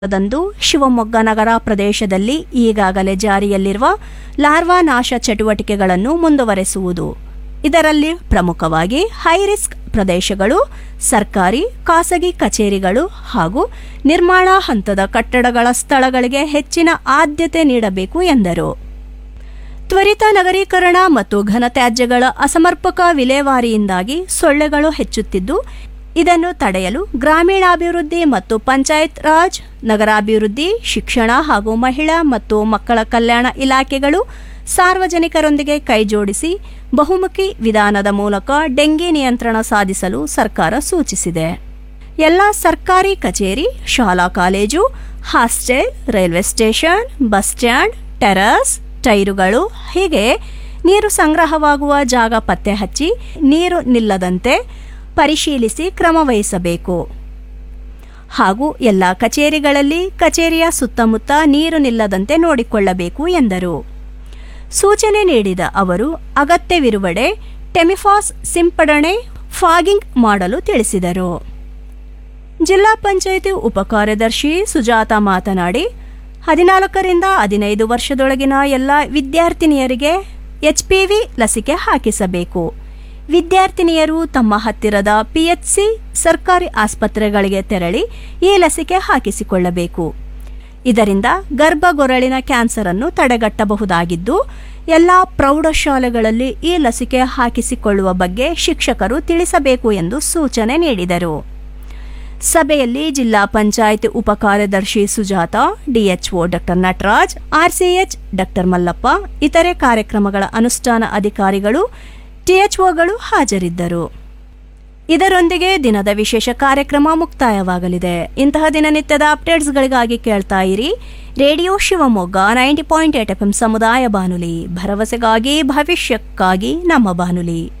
ದಂದು ಶಿವಮೊಗ್ಗ ನಗರ ಪ್ರದೇಶದಲ್ಲಿ ಈಗಾಗಲೇ ಜಾರಿಯಲ್ಲಿರುವ ಲಾರ್ವಾ ನಾಶ ಚಟುವಟಿಕೆಗಳನ್ನು ಮುಂದುವರೆಸುವುದು ಇದರಲ್ಲಿ ಪ್ರಮುಖವಾಗಿ ಹೈರಿಸ್ಕ್ ಪ್ರದೇಶಗಳು ಸರ್ಕಾರಿ ಖಾಸಗಿ ಕಚೇರಿಗಳು ಹಾಗೂ ನಿರ್ಮಾಣ ಹಂತದ ಕಟ್ಟಡಗಳ ಸ್ಥಳಗಳಿಗೆ ಹೆಚ್ಚಿನ ಆದ್ಯತೆ ನೀಡಬೇಕು ಎಂದರು ತ್ವರಿತ ನಗರೀಕರಣ ಮತ್ತು ಘನತ್ಯಾಜ್ಯಗಳ ಅಸಮರ್ಪಕ ವಿಲೇವಾರಿಯಿಂದಾಗಿ ಸೊಳ್ಳೆಗಳು ಹೆಚ್ಚುತ್ತಿದ್ದು ಇದನ್ನು ತಡೆಯಲು ಗ್ರಾಮೀಣಾಭಿವೃದ್ಧಿ ಮತ್ತು ಪಂಚಾಯತ್ ರಾಜ್ ನಗರಾಭಿವೃದ್ಧಿ ಶಿಕ್ಷಣ ಹಾಗೂ ಮಹಿಳಾ ಮತ್ತು ಮಕ್ಕಳ ಕಲ್ಯಾಣ ಇಲಾಖೆಗಳು ಸಾರ್ವಜನಿಕರೊಂದಿಗೆ ಕೈಜೋಡಿಸಿ ಬಹುಮುಖಿ ವಿಧಾನದ ಮೂಲಕ ಡೆಂಗಿ ನಿಯಂತ್ರಣ ಸಾಧಿಸಲು ಸರ್ಕಾರ ಸೂಚಿಸಿದೆ ಎಲ್ಲ ಸರ್ಕಾರಿ ಕಚೇರಿ ಶಾಲಾ college hostel railway station bus stand terrace ಟೈರುಗಳು ಹೀಗೆ ನೀರು ಸಂಗ್ರಹವಾಗುವ ಜಾಗ ಪತ್ತೆ ಹಚ್ಚಿ ನೀರು ನಿಲ್ಲದಂತೆ ಪರಿಶೀಲಿಸಿ ಕ್ರಮ ವಹಿಸಬೇಕು ಹಾಗೂ ಎಲ್ಲ ಕಚೇರಿಗಳಲ್ಲಿ ಕಚೇರಿಯ ಸುತ್ತಮುತ್ತ ನೀರು ನಿಲ್ಲದಂತೆ ನೋಡಿಕೊಳ್ಳಬೇಕು ಎಂದರು ಸೂಚನೆ ನೀಡಿದ ಅವರು ಅಗತ್ಯವಿರುವಡೆ ಟೆಮಿಫಾಸ್ ಸಿಂಪಡಣೆ ಫಾಗಿಂಗ್ ಮಾಡಲು ತಿಳಿಸಿದರು ಜಿಲ್ಲಾ ಪಂಚಾಯಿತಿ ಉಪಕಾರ್ಯದರ್ಶಿ ಸುಜಾತ ಮಾತನಾಡಿ ಹದಿನಾಲ್ಕರಿಂದ ಹದಿನೈದು ವರ್ಷದೊಳಗಿನ ಎಲ್ಲ ವಿದ್ಯಾರ್ಥಿನಿಯರಿಗೆ ಎಚ್ಪಿವಿ ಲಸಿಕೆ ಹಾಕಿಸಬೇಕು ವಿದ್ಯಾರ್ಥಿನಿಯರು ತಮ್ಮ ಹತ್ತಿರದ ಪಿಎಚ್ಸಿ ಸರ್ಕಾರಿ ಆಸ್ಪತ್ರೆಗಳಿಗೆ ತೆರಳಿ ಈ ಲಸಿಕೆ ಹಾಕಿಸಿಕೊಳ್ಳಬೇಕು ಇದರಿಂದ ಗರ್ಭಗೊರಳಿನ ಕ್ಯಾನ್ಸರ್ ಅನ್ನು ತಡೆಗಟ್ಟಬಹುದಾಗಿದ್ದು ಎಲ್ಲ ಪ್ರೌಢಶಾಲೆಗಳಲ್ಲಿ ಈ ಲಸಿಕೆ ಹಾಕಿಸಿಕೊಳ್ಳುವ ಬಗ್ಗೆ ಶಿಕ್ಷಕರು ತಿಳಿಸಬೇಕು ಎಂದು ಸೂಚನೆ ನೀಡಿದರು ಸಭೆಯಲ್ಲಿ ಜಿಲ್ಲಾ ಪಂಚಾಯತ್ ಉಪಕಾರ್ಯದರ್ಶಿ Sujatha DHO doctor Nataraj RCH doctor Mallappa ಇತರೆ ಕಾರ್ಯಕ್ರಮಗಳ ಅನುಷ್ಠಾನ ಅಧಿಕಾರಿಗಳು ಟಿಎಚ್ಒಗಳು ಹಾಜರಿದ್ದರು ಇದರೊಂದಿಗೆ ದಿನದ ವಿಶೇಷ ಕಾರ್ಯಕ್ರಮ ಮುಕ್ತಾಯವಾಗಲಿದೆ ಇಂತಹ ದಿನನಿತ್ಯದ ಅಪ್ಡೇಟ್ಸ್ಗಳಿಗಾಗಿ ಕೇಳ್ತಾ ಇರಿ radio Shivamogga ninety point eight F ಸಮುದಾಯ ಬಾನುಲಿ ಭರವಸೆಗಾಗಿ ಭವಿಷ್ಯಕ್ಕಾಗಿ ನಮ್ಮ ಬಾನುಲಿ